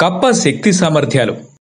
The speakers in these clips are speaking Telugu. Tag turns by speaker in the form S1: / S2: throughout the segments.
S1: కప్ప శక్తి సామర్థ్యాలు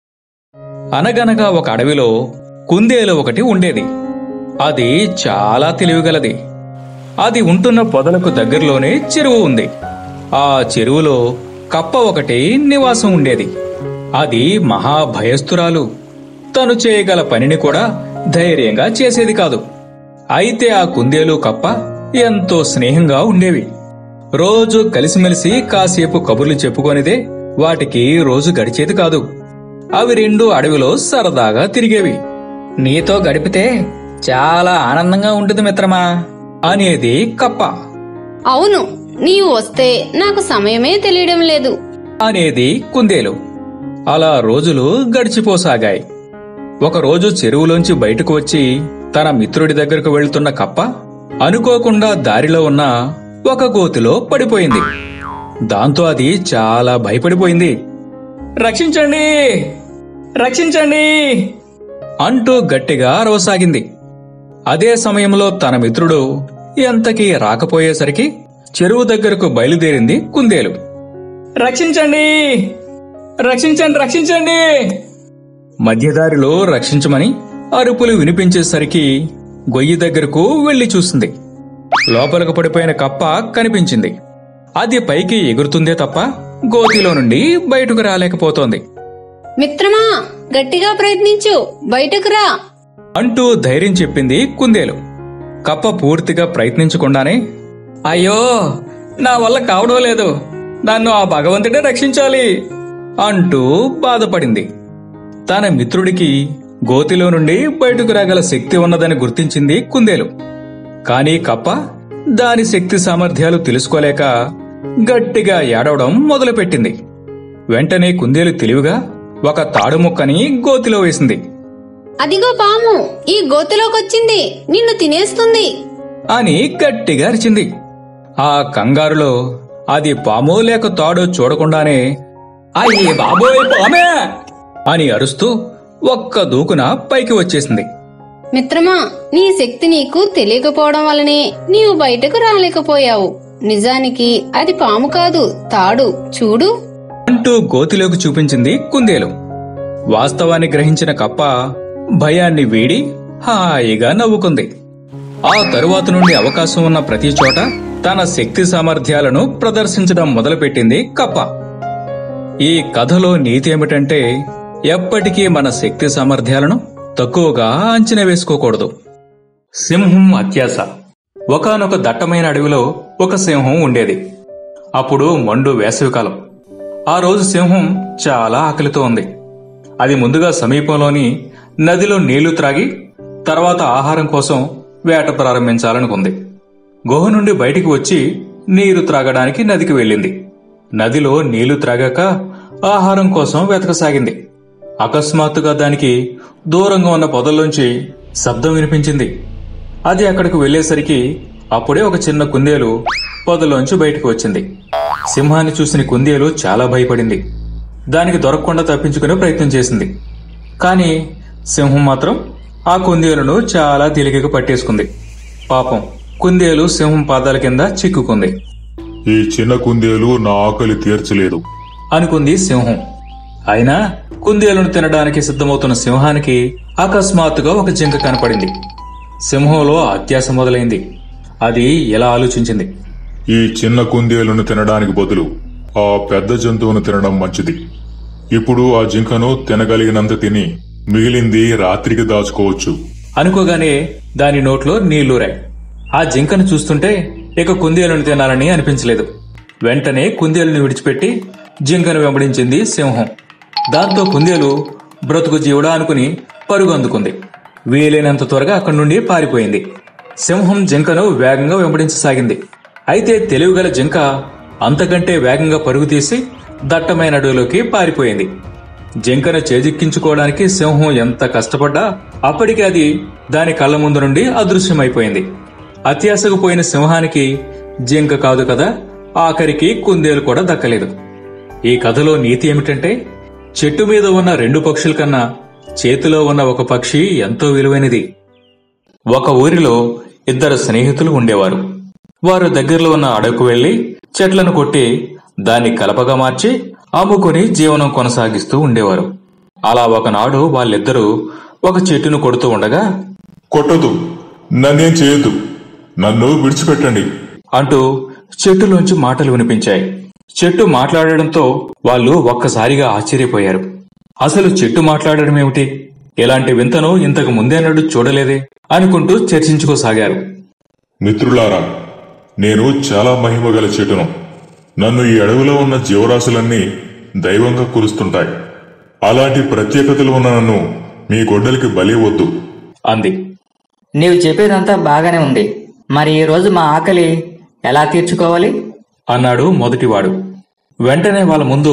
S1: అనగనగా ఒక అడవిలో కుందేలు ఒకటి ఉండేది అది చాలా తెలివిగలది అది ఉంటున్న పొదలకు దగ్గరలోనే చెరువు ఉంది ఆ చెరువులో కప్ప ఒకటి నివాసం ఉండేది అది మహాభయస్థురాలు తను చేయగల పనిని కూడా ధైర్యంగా చేసేది కాదు అయితే ఆ కుందేలు కప్ప ఎంతో స్నేహంగా ఉండేవి రోజు కలిసిమెలిసి కాసేపు కబుర్లు చెప్పుకొనిదే వాటికి రోజు గడిచేది కాదు అవి రెండు అడవిలో సరదాగా తిరిగేవి నీతో గడిపితే చాలా ఆనందంగా ఉంటుంది మిత్రమా అనేది కప్ప
S2: అవును నీవు వస్తే నాకు సమయమే తెలియడం లేదు
S1: అనేది కుందేలు అలా రోజులు గడిచిపోసాగాయి ఒకరోజు చెరువులోంచి బయటకు వచ్చి తన మిత్రుడి దగ్గరకు వెళ్తున్న కప్ప అనుకోకుండా దారిలో ఉన్న ఒక గోతిలో పడిపోయింది దాంతో అది చాలా భయపడిపోయింది రక్షించండి రక్షించండి అంటూ గట్టిగా అరవసాగింది అదే సమయంలో తన మిత్రుడు ఎంతకీ రాకపోయేసరికి చెరువు దగ్గరకు బయలుదేరింది కుందేలు రక్షించండి రక్షించండి రక్షించండి మధ్యదారిలో రక్షించమని అరుపులు వినిపించేసరికి గొయ్యి దగ్గరకు వెళ్లి చూసింది లోపలకు పడిపోయిన కప్ప కనిపించింది అది పైకి ఎగురుతుందే తప్ప గోతిలో నుండి బయటకు రాలేకపోతోంది
S2: మిత్రమా గట్టిగా ప్రయత్నించు బయటకు రా
S1: అంటూ ధైర్యం చెప్పింది కుందేలు కప్ప పూర్తిగా ప్రయత్నించకుండానే అయ్యో నా వల్ల కావడం లేదు నన్ను ఆ భగవంతుడే రక్షించాలి అంటూ బాధపడింది తన మిత్రుడికి గోతిలో నుండి బయటకు రాగల శక్తి ఉన్నదని గుర్తించింది కుందేలు కానీ కప్ప దాని శక్తి సామర్థ్యాలు తెలుసుకోలేక గట్టిగా ఏడవడం మొదలుపెట్టింది వెంటనే కుందేలు తెలివిగా ఒక తాడు ముక్కని గోతిలో వేసింది
S2: అదిగో పాము ఈ గోతిలోకొచ్చింది నిన్ను తినేస్తుంది
S1: అని గట్టిగా అరిచింది ఆ కంగారులో అది పామో లేక తాడో చూడకుండానే అయ్యే బాబోయ్ పామే అని అరుస్తూ ఒక్క దూకున పైకి వచ్చేసింది
S2: మిత్రమా నీ శక్తి నీకు తెలియకపోవడం వల్లనే నీవు బయటకు రాలేకపోయావు నిజానికి అది పాము కాదు తాడు చూడు
S1: అంటూ గోతిలోకి చూపించింది కుందేలు వాస్తవాన్ని గ్రహించిన కప్ప భయాన్ని వీడి హాయిగా నవ్వుకుంది ఆ తరువాత నుండి అవకాశం ఉన్న ప్రతి చోట తన శక్తి సామర్థ్యాలను ప్రదర్శించడం మొదలుపెట్టింది కప్ప ఈ కథలో నీతి ఏమిటంటే ఎప్పటికీ మన శక్తి సామర్థ్యాలను తక్కువగా అంచనా వేసుకోకూడదు సింహం అత్యాస ఒకానొక దట్టమైన అడవిలో ఒక సింహం ఉండేది అప్పుడు మండు వేసవికాలం ఆ రోజు సింహం చాలా ఆకలితో ఉంది అది ముందుగా సమీపంలోని నదిలో నీళ్లు త్రాగి తర్వాత ఆహారం కోసం వేట ప్రారంభించాలనుకుంది గుహ నుండి బయటికి వచ్చి నీరు త్రాగడానికి నదికి వెళ్ళింది నదిలో నీళ్లు త్రాగాక ఆహారం కోసం వెతకసాగింది అకస్మాత్తుగా దానికి దూరంగా ఉన్న పొదల్లోంచి శబ్దం వినిపించింది అది అక్కడికి వెళ్లేసరికి అప్పుడే ఒక చిన్న కుందేలు పొదలోంచి బయటకు వచ్చింది సింహాన్ని చూసిన కుందేలు చాలా భయపడింది దానికి దొరకకుండా తప్పించుకునే ప్రయత్నం చేసింది కానీ సింహం మాత్రం ఆ కుందేలును చాలా తేలికగా పట్టేసుకుంది పాపం కుందేలు సింహం పాదాల కింద చిక్కుకుంది
S3: ఈ చిన్న కుందేలు నా ఆకలి తీర్చలేదు
S1: అనుకుంది సింహం అయినా కుందేలును తినడానికి సిద్ధమవుతున్న సింహానికి అకస్మాత్తుగా ఒక జింక కనపడింది సింహంలో అత్యాస మొదలైంది అది ఎలా ఆలోచించింది
S3: ఈ చిన్న కుందేలును తినడానికి బదులు ఆ పెద్ద జంతువును తినడం మంచిది ఇప్పుడు ఆ జింకను తినగలిగినంత తిని మిగిలింది రాత్రికి దాచుకోవచ్చు
S1: అనుకోగానే దాని నోట్లో నీళ్లూరాయి ఆ జింకను చూస్తుంటే ఇక కుందేలును తినాలని అనిపించలేదు వెంటనే కుందేలుని విడిచిపెట్టి జింకను వెంబడించింది సింహం దాంతో కుందేలు బ్రతుకు జీవుడా అనుకుని పరుగు అందుకుంది వీలైనంత త్వరగా అక్కడి నుండి పారిపోయింది సింహం జింకను వేగంగా వెంబడించసాగింది అయితే తెలివిగల జింక అంతకంటే వేగంగా పరుగు తీసి దట్టమైన అడవిలోకి పారిపోయింది జింకను చేజిక్కించుకోవడానికి సింహం ఎంత కష్టపడ్డా అప్పటికి అది దాని కళ్ళ ముందు నుండి అదృశ్యమైపోయింది అత్యాశకు పోయిన సింహానికి జింక కాదు కదా ఆఖరికి కుందేలు కూడా దక్కలేదు ఈ కథలో నీతి ఏమిటంటే చెట్టు మీద ఉన్న రెండు పక్షుల కన్నా చేతిలో ఉన్న ఒక పక్షి ఎంతో విలువైనది ఒక ఊరిలో ఇద్దరు స్నేహితులు ఉండేవారు వారు దగ్గరలో ఉన్న అడవికు వెళ్లి చెట్లను కొట్టి దాన్ని కలపగా మార్చి అమ్ముకొని జీవనం కొనసాగిస్తూ ఉండేవారు అలా ఒకనాడు వాళ్ళిద్దరూ ఒక చెట్టును కొడుతూ ఉండగా
S3: కొట్టదు నన్నేం చేయొద్దు నన్ను విడిచిపెట్టండి
S1: అంటూ చెట్టులోంచి మాటలు వినిపించాయి చెట్టు మాట్లాడడంతో వాళ్ళు ఒక్కసారిగా ఆశ్చర్యపోయారు అసలు చెట్టు మాట్లాడడం ఏమిటి ఇలాంటి వింతను ఇంతకు ముందేనాడు చూడలేదే అనుకుంటూ చర్చించుకోసాగారు
S3: మిత్రులారా నేను చాలా మహిమ గల చెట్టును నన్ను ఈ అడవిలో ఉన్న జీవరాశులన్నీ దైవంగా కురుస్తుంటాయి అలాంటి ప్రత్యేకతలు ఉన్న నన్ను మీ గొడ్డలికి బలి వద్దు
S1: అంది
S4: నీవు చెప్పేదంతా బాగానే ఉంది మరి ఈ రోజు మా ఆకలి ఎలా తీర్చుకోవాలి
S1: అన్నాడు మొదటివాడు వెంటనే వాళ్ళ ముందు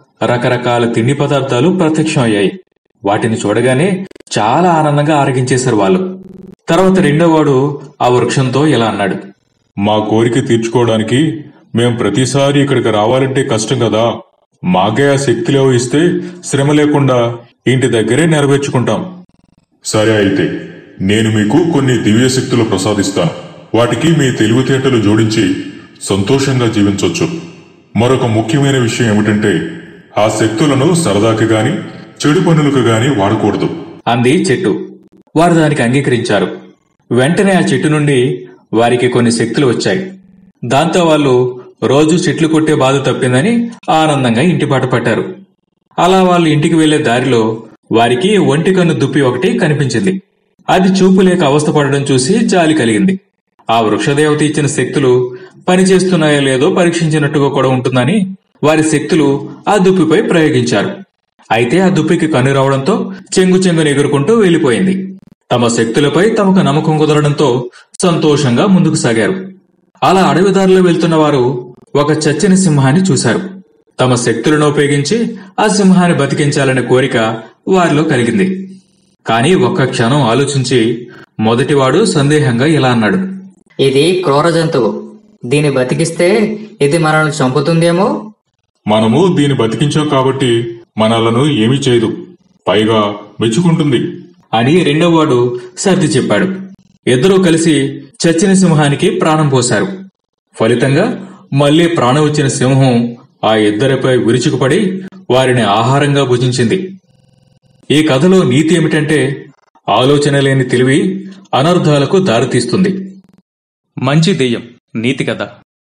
S1: రకరకాల తిండి పదార్థాలు ప్రత్యక్షం అయ్యాయి వాటిని చూడగానే చాలా ఆనందంగా ఆరగించేశారు వాళ్ళు తర్వాత రెండోవాడు ఆ వృక్షంతో ఇలా అన్నాడు
S3: మా కోరిక తీర్చుకోవడానికి మేం ప్రతిసారి ఇక్కడికి రావాలంటే కష్టం కదా మాకే ఆ శక్తిలో ఇస్తే శ్రమ లేకుండా ఇంటి దగ్గరే నెరవేర్చుకుంటాం సరే అయితే నేను మీకు కొన్ని దివ్య శక్తులు ప్రసాదిస్తాను వాటికి మీ తెలివితేటలు జోడించి సంతోషంగా జీవించొచ్చు మరొక ముఖ్యమైన విషయం ఏమిటంటే ఆ శక్తులను సరదాకి గాని చెడు పనులకు గాని వాడకూడదు
S1: అంది చెట్టు వారు దానికి అంగీకరించారు వెంటనే ఆ చెట్టు నుండి వారికి కొన్ని శక్తులు వచ్చాయి దాంతో వాళ్ళు రోజు చెట్లు కొట్టే బాధ తప్పిందని ఆనందంగా ఇంటిపాట పట్టారు అలా వాళ్ళు ఇంటికి వెళ్లే దారిలో వారికి ఒంటి కన్ను దుప్పి ఒకటి కనిపించింది అది చూపు లేక అవస్థపడడం చూసి జాలి కలిగింది ఆ వృక్షదేవత ఇచ్చిన శక్తులు పనిచేస్తున్నాయో లేదో పరీక్షించినట్టుగా కూడా ఉంటుందని వారి శక్తులు ఆ దుప్పిపై ప్రయోగించారు అయితే ఆ దుప్పికి కన్ను రావడంతో చెంగు చెంగును ఎగురుకుంటూ వెళ్లిపోయింది తమ శక్తులపై తమకు నమ్మకం కుదరడంతో సంతోషంగా ముందుకు సాగారు అలా అడవిదారిలో వెళ్తున్న వారు ఒక చచ్చిన సింహాన్ని చూశారు తమ శక్తులను ఉపయోగించి ఆ సింహాన్ని బతికించాలనే కోరిక వారిలో కలిగింది కాని ఒక్క క్షణం ఆలోచించి మొదటివాడు సందేహంగా ఇలా అన్నాడు
S4: ఇది క్రూర జంతువు దీన్ని బతికిస్తే ఇది మనల్ని చంపుతుందేమో
S3: మనము దీన్ని బతికించాం కాబట్టి మనలను ఏమీ చేయదు పైగా మెచ్చుకుంటుంది
S1: అని రెండోవాడు సర్ది చెప్పాడు ఇద్దరూ కలిసి చచ్చిన సింహానికి ప్రాణం పోశారు ఫలితంగా మళ్లీ ప్రాణం వచ్చిన సింహం ఆ ఇద్దరిపై విరుచుకుపడి వారిని ఆహారంగా భుజించింది ఈ కథలో నీతి ఏమిటంటే ఆలోచన లేని తెలివి అనర్థాలకు దారితీస్తుంది మంచి దెయ్యం నీతి కథ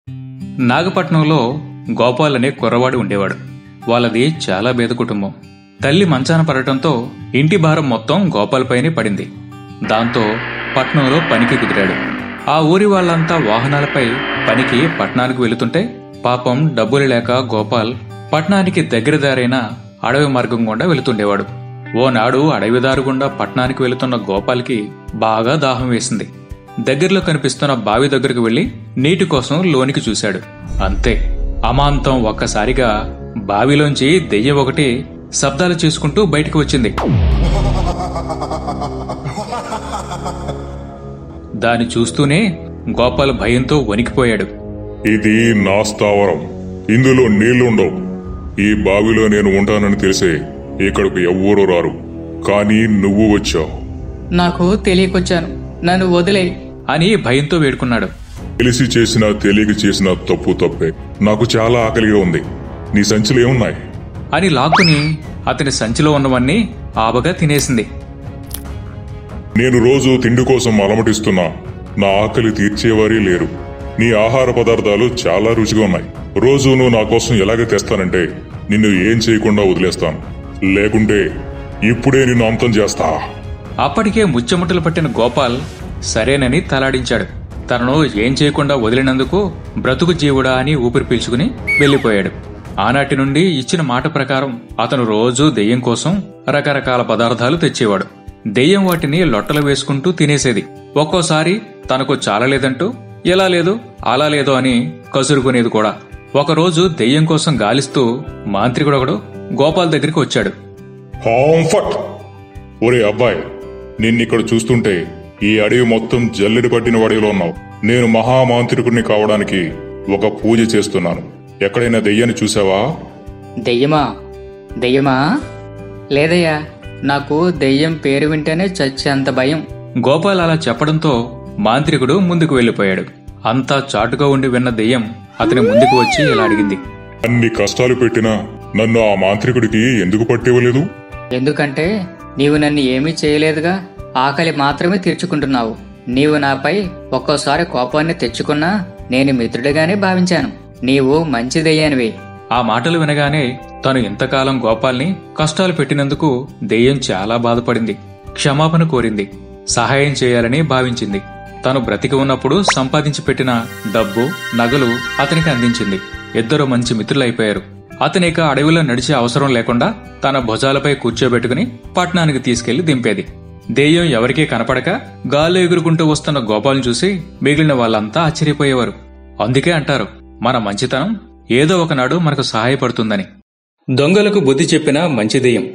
S1: నాగపట్నంలో గోపాల్ అనే కుర్రవాడు ఉండేవాడు వాళ్ళది చాలా పేద కుటుంబం తల్లి మంచాన పడటంతో ఇంటి భారం మొత్తం గోపాల్ పైనే పడింది దాంతో పట్నంలో పనికి కుదిరాడు ఆ ఊరి వాళ్ళంతా వాహనాలపై పనికి పట్నానికి వెళుతుంటే పాపం డబ్బులు లేక గోపాల్ పట్నానికి దగ్గర దారైన అడవి మార్గం గుండా వెళుతుండేవాడు ఓనాడు అడవిదారు గుండా పట్నానికి వెళుతున్న గోపాల్కి బాగా దాహం వేసింది దగ్గరలో కనిపిస్తున్న బావి దగ్గరకు వెళ్లి నీటి కోసం లోనికి చూశాడు అంతే అమాంతం ఒక్కసారిగా బావిలోంచి దెయ్యం ఒకటి శబ్దాలు చేసుకుంటూ బయటికి వచ్చింది దాన్ని చూస్తూనే గోపాల్ భయంతో వణికిపోయాడు
S3: ఇది నా స్థావరం ఇందులో నీళ్లుండవు ఈ బావిలో నేను ఉంటానని తెలిసే ఇక్కడకు ఎవ్వరూ రారు కానీ నువ్వు వచ్చావు
S4: నాకు తెలియకొచ్చాను నన్ను వదిలే
S1: అని భయంతో వేడుకున్నాడు
S3: తెలిసి చేసిన తెలియక చేసిన తప్పు తప్పే నాకు చాలా ఆకలిగా ఉంది నీ సంచులు ఏమున్నాయి
S1: అని లాక్కుని అతని సంచిలో ఉన్నవన్నీ ఆబగా తినేసింది
S3: నేను రోజు తిండి కోసం అలమటిస్తున్నా నా ఆకలి తీర్చేవారే లేరు నీ ఆహార పదార్థాలు చాలా రుచిగా ఉన్నాయి రోజు నువ్వు నా కోసం ఎలాగ తెస్తానంటే నిన్ను ఏం చేయకుండా వదిలేస్తాను లేకుంటే ఇప్పుడే నిన్ను అంతం చేస్తా
S1: అప్పటికే ముచ్చెముట్టలు పట్టిన గోపాల్ సరేనని తలాడించాడు తనను ఏం చేయకుండా వదిలినందుకు బ్రతుకు జీవుడా అని ఊపిరి పీల్చుకుని వెళ్లిపోయాడు ఆనాటి నుండి ఇచ్చిన మాట ప్రకారం అతను రోజూ దెయ్యం కోసం రకరకాల పదార్థాలు తెచ్చేవాడు దెయ్యం వాటిని లొట్టలు వేసుకుంటూ తినేసేది ఒక్కోసారి తనకు చాలలేదంటూ ఎలా లేదు అలా లేదు అని కసురుకునేది కూడా ఒకరోజు దెయ్యం కోసం గాలిస్తూ మాంత్రికుడొకడు గోపాల్ దగ్గరికి వచ్చాడు
S3: హాంఫట్ ఒరే అబ్బాయి నిన్నిక్కడ చూస్తుంటే ఈ అడవి మొత్తం జల్లెడ పట్టిన వాడిలో ఉన్నావు నేను మహామాంత్రికుడిని కావడానికి ఒక పూజ చేస్తున్నాను ఎక్కడైనా దెయ్యాన్ని చూసావా
S4: దెయ్యమా దెయ్యమా లేదయ్యా నాకు దెయ్యం పేరు వింటేనే చచ్చేంత భయం
S1: గోపాల్ అలా చెప్పడంతో మాంత్రికుడు ముందుకు వెళ్లిపోయాడు అంతా చాటుగా ఉండి విన్న దెయ్యం అతని ముందుకు వచ్చి ఇలా అడిగింది
S3: అన్ని కష్టాలు పెట్టినా నన్ను ఆ మాంత్రికుడికి ఎందుకు పట్టివ్వలేదు
S4: ఎందుకంటే నీవు నన్ను ఏమీ చేయలేదుగా ఆకలి మాత్రమే తీర్చుకుంటున్నావు నీవు నాపై ఒక్కోసారి కోపాన్ని తెచ్చుకున్నా నేను మిత్రుడిగానే భావించాను నీవు మంచిదయ్యానివి
S1: ఆ మాటలు వినగానే తను ఇంతకాలం గోపాల్ని కష్టాలు పెట్టినందుకు దెయ్యం చాలా బాధపడింది క్షమాపణ కోరింది సహాయం చేయాలని భావించింది తను బ్రతికి ఉన్నప్పుడు సంపాదించి పెట్టిన డబ్బు నగలు అతనికి అందించింది ఇద్దరు మంచి మిత్రులైపోయారు అతనిక అడవిలో నడిచే అవసరం లేకుండా తన భుజాలపై కూర్చోబెట్టుకుని పట్నానికి తీసుకెళ్లి దింపేది దెయ్యం ఎవరికీ కనపడక గాల్లో ఎగురుకుంటూ వస్తున్న గోపాల్ని చూసి మిగిలిన వాళ్ళంతా ఆశ్చర్యపోయేవారు అందుకే అంటారు మన మంచితనం ఏదో ఒకనాడు మనకు సహాయపడుతుందని దొంగలకు బుద్ధి చెప్పిన మంచి దెయ్యం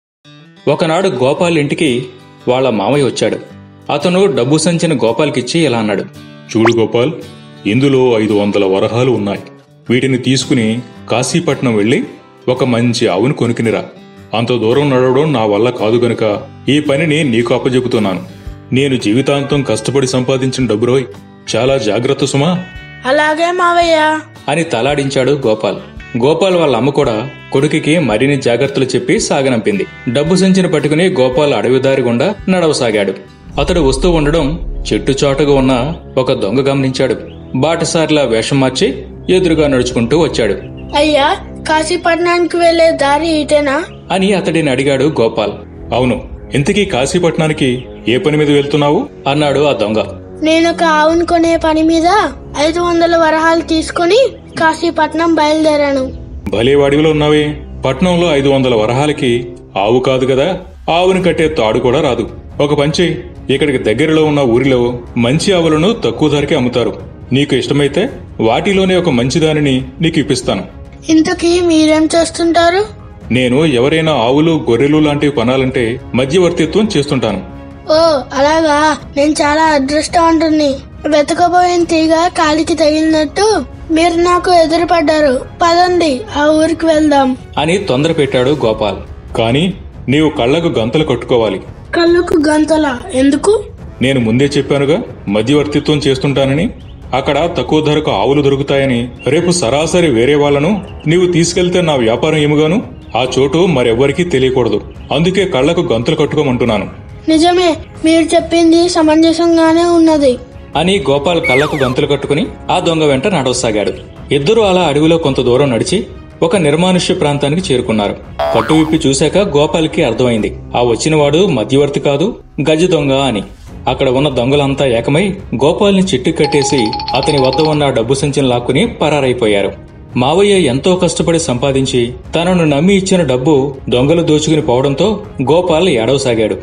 S1: ఒకనాడు గోపాల్ ఇంటికి వాళ్ళ మామయ్య వచ్చాడు అతను డబ్బు సంచిన గోపాల్కిచ్చి ఇలా అన్నాడు
S3: చూడు గోపాల్ ఇందులో ఐదు వందల వరహాలు ఉన్నాయి వీటిని తీసుకుని కాశీపట్నం వెళ్ళి ఒక మంచి ఆవును కొనుక్కునిరా అంత దూరం నడవడం నా వల్ల కాదు గనుక ఈ పనిని నీకు అప్పజెపుతున్నాను నేను జీవితాంతం కష్టపడి సంపాదించిన డబ్బు రోయ్ చాలా జాగ్రత్త సుమా
S5: అలాగే మావయ్య
S1: అని తలాడించాడు గోపాల్ గోపాల్ వాళ్ళ అమ్మ కూడా కొడుకుకి మరిన్ని జాగ్రత్తలు చెప్పి సాగనంపింది డబ్బు సంచిని పట్టుకుని గోపాల్ అడవిదారి గుండా నడవసాగాడు అతడు వస్తూ ఉండడం చెట్టు చాటుగా ఉన్న ఒక దొంగ గమనించాడు బాటసారిలా వేషం మార్చి ఎదురుగా నడుచుకుంటూ వచ్చాడు
S5: అయ్యా కాశీపట్నానికి వెళ్లే దారి ఇటేనా
S1: అని అతడిని అడిగాడు గోపాల్
S3: అవును ఇంతకీ కాశీపట్నానికి ఏ పని మీద వెళ్తున్నావు
S1: అన్నాడు ఆ దొంగ
S5: నేను ఒక ఆవును కొనే పని మీద ఐదు వందల వరహాలు తీసుకుని కాశీపట్నం బయలుదేరాను
S3: భలే వాడివిలో ఉన్నావే పట్నంలో ఐదు వందల వరహాలకి ఆవు కాదు కదా ఆవుని కట్టే తాడు కూడా రాదు ఒక పంచి ఇక్కడికి దగ్గరలో ఉన్న ఊరిలో మంచి ఆవులను తక్కువ ధరకే అమ్ముతారు నీకు ఇష్టమైతే వాటిలోనే ఒక మంచి దానిని నీకు ఇప్పిస్తాను
S5: ఇంతకీ మీరేం చేస్తుంటారు
S3: నేను ఎవరైనా ఆవులు గొర్రెలు లాంటివి కొనాలంటే మధ్యవర్తిత్వం చేస్తుంటాను
S5: ఓ అలాగా నేను చాలా అదృష్టవంతుణ్ణి వెతకబోయిన తీగ కాలికి తగిలినట్టు మీరు నాకు ఎదురుపడ్డారు పదండి ఆ ఊరికి వెళ్దాం
S1: అని తొందర పెట్టాడు గోపాల్
S3: కానీ నీవు కళ్ళకు గంతలు కట్టుకోవాలి
S5: కళ్ళకు గంతల ఎందుకు
S3: నేను ముందే చెప్పానుగా మధ్యవర్తిత్వం చేస్తుంటానని అక్కడ తక్కువ ధరకు ఆవులు దొరుకుతాయని రేపు సరాసరి వేరే వాళ్ళను నీవు తీసుకెళ్తే నా వ్యాపారం ఏముగాను ఆ చోటు మరెవ్వరికీ తెలియకూడదు అందుకే కళ్ళకు గంతులు కట్టుకోమంటున్నాను
S5: నిజమే మీరు చెప్పింది సమంజసంగానే ఉన్నది
S1: అని గోపాల్ కళ్ళకు గంతులు కట్టుకుని ఆ దొంగ వెంట నడవసాగాడు ఇద్దరూ అలా అడవిలో కొంత దూరం నడిచి ఒక నిర్మానుష్య ప్రాంతానికి చేరుకున్నారు కట్టు విప్పి చూశాక గోపాల్కి అర్థమైంది ఆ వచ్చినవాడు మధ్యవర్తి కాదు గజ దొంగ అని అక్కడ ఉన్న దొంగలంతా ఏకమై గోపాల్ని చిట్టు కట్టేసి అతని వద్ద ఉన్న డబ్బు సంచిని లాక్కుని పరారైపోయారు మావయ్య ఎంతో కష్టపడి సంపాదించి తనను నమ్మి ఇచ్చిన డబ్బు దొంగలు దోచుకుని పోవడంతో గోపాల్ ఏడవసాగాడు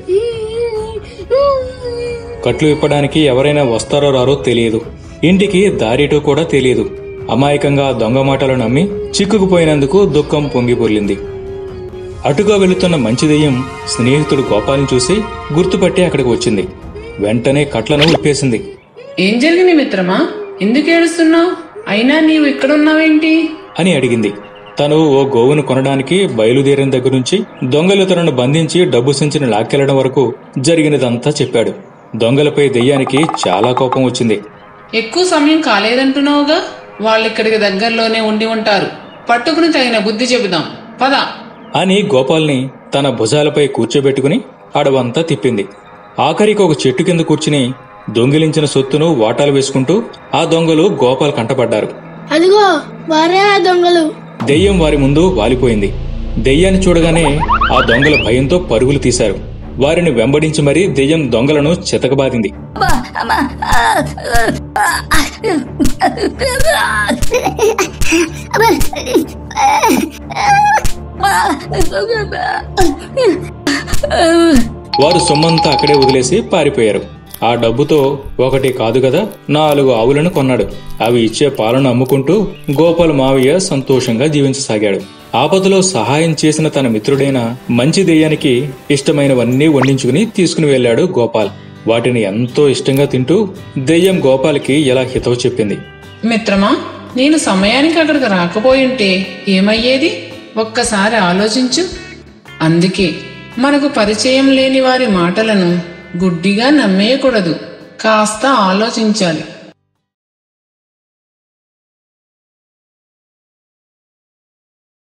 S1: కట్లు విప్పడానికి ఎవరైనా వస్తారో రారో తెలియదు ఇంటికి దారిటో కూడా తెలియదు అమాయకంగా ఆ దొంగ మాటలు నమ్మి చిక్కుకుపోయినందుకు దుఃఖం పొంగి పొర్లింది అటుగా వెళుతున్న మంచి దెయ్యం స్నేహితుడు గోపాల్ని చూసి గుర్తుపట్టి అక్కడికి వచ్చింది వెంటనే కట్లను విప్పేసింది
S6: ఏం జరిగింది మిత్రమా ఎందుకు ఏడుస్తున్నావు అయినా నీవు ఇక్కడ ఉన్నావేంటి
S1: అని అడిగింది తను ఓ గోవును కొనడానికి బయలుదేరిన దగ్గర నుంచి దొంగలు తనను బంధించి డబ్బు సంచిని లాక్కెళ్లడం వరకు జరిగినదంతా చెప్పాడు దొంగలపై దెయ్యానికి చాలా కోపం వచ్చింది
S6: ఎక్కువ సమయం కాలేదంటున్నావుగా వాళ్ళు ఇక్కడికి దగ్గరలోనే ఉండి ఉంటారు పట్టుకుని తగిన బుద్ధి చెబుదాం పద
S1: అని గోపాల్ని తన భుజాలపై కూర్చోబెట్టుకుని అడవంతా తిప్పింది ఆఖరికి ఒక చెట్టు కింద కూర్చుని దొంగిలించిన సొత్తును వాటాలు వేసుకుంటూ ఆ దొంగలు గోపాల్ కంటపడ్డారు
S5: అదిగో వారే ఆ దొంగలు
S1: దెయ్యం వారి ముందు వాలిపోయింది దెయ్యాన్ని చూడగానే ఆ దొంగల భయంతో పరుగులు తీశారు వారిని వెంబడించి మరీ దెయ్యం దొంగలను చితకబాదింది వారు సొమ్మంతా అక్కడే వదిలేసి పారిపోయారు ఆ డబ్బుతో ఒకటి కాదు కదా నాలుగు ఆవులను కొన్నాడు అవి ఇచ్చే పాలను అమ్ముకుంటూ గోపాల్ మావయ్య సంతోషంగా జీవించసాగాడు ఆపదలో సహాయం చేసిన తన మిత్రుడైన మంచి దెయ్యానికి ఇష్టమైనవన్నీ వండించుకుని తీసుకుని వెళ్ళాడు గోపాల్ వాటిని ఎంతో ఇష్టంగా తింటూ దెయ్యం గోపాల్కి ఎలా హితవు చెప్పింది
S6: మిత్రమా నేను సమయానికి అక్కడికి రాకపోయింటే ఏమయ్యేది ఒక్కసారి ఆలోచించు అందుకే మనకు పరిచయం లేని వారి మాటలను గుడ్డిగా నమ్మేయకూడదు కాస్త ఆలోచించాలి